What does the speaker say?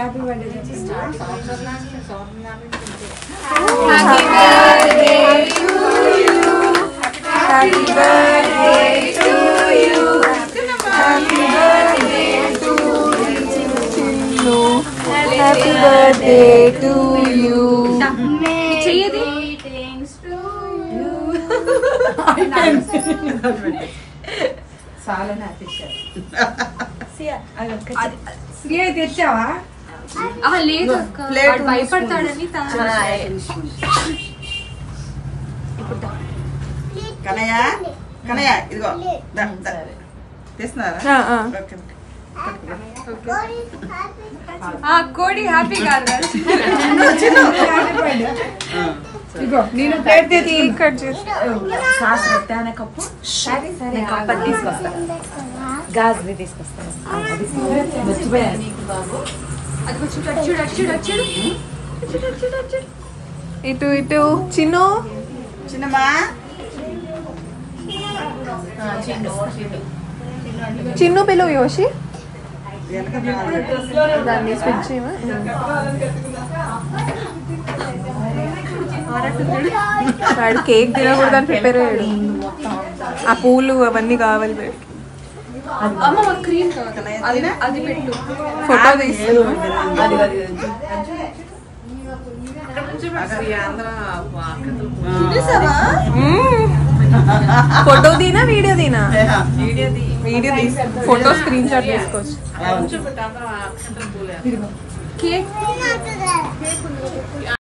Happy birthday చెప్పు happy birthday to you happy birthday to Chinnu happy birthday to you చెయ్యది చాలా happy Shri తెచ్చావా ఆహా, లేదు అక్క Plate వాడు ఉంది, భయపడతాడని తా- కనయ్య కనయ్య ఇదిగో దా, దా. తీస్తున్నారా ఆ, ఆ. Okay, okay. ఆ కోడి హ్యాపీ కాదు హ్యాపీ బర్త్డే ఇగో నేను ప్లేట్ తెచ్చి కేక్ కట్ చేసి సాస్ పెట్టానే కప్పు సరే సరే కప్పు అది తీసుకొస్తా గాజువి తీసుకొస్తాను మర్చిపోయాను అది కొంచెం చూడు చూడు అటు చూడు అటు చూడు ఇటు ఇటు చిన్ను చిన్నమ్మా చిన్ను పిలువు యోషి వెనక రా. దాన్ని స్విచ్ చేయమా వాడు కేక్ తినకూడదని ప్రిపేర్ అయ్యాడు ఆ పూలు అవన్నీ కావాలి వీడికి. అమ్మ మాకు క్రీమ్ కావాలి అది అది పెట్టు ఫోటో తీసి అది అది ఫోటో తీనా వీడియో తీనా ఏహా. వీడియో తీసి ఫోటో స్క్రీన్ షాట్ తీసుకోవచ్చు అవును. కేక్